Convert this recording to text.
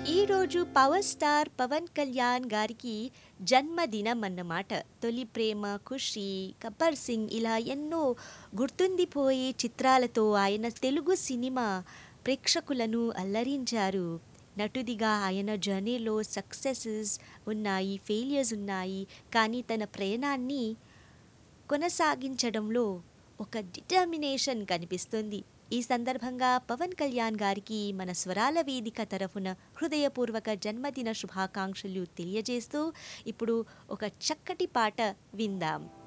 ఈరోజు power star Pawan Kalyan గారికి జన్మదినం అన్నమాట తొలి ప్రేమ ఖుషి గబ్బర్ సింగ్ ఇలా ఎన్నో గుర్తుండిపోయే చిత్రాలతో ఆయన తెలుగు సినిమా ప్రేక్షకులను అల్లరించారు నటుడిగా ఆయన జర్నీలో సక్సెసెస్ ఉన్నాయి ఫెయిలియర్స్ ఉన్నాయి కానీ తన ప్రయాణాన్ని కొనసాగించడంలో ఒక డిటర్మినేషన్ కనిపిస్తుంది ఈ సందర్భంగా పవన్ కళ్యాణ్ గారికి మన స్వరాల వేదిక తరఫున హృదయపూర్వక జన్మదిన శుభాకాంక్షలు తెలియజేస్తూ ఇప్పుడు ఒక చక్కటి పాట విందాం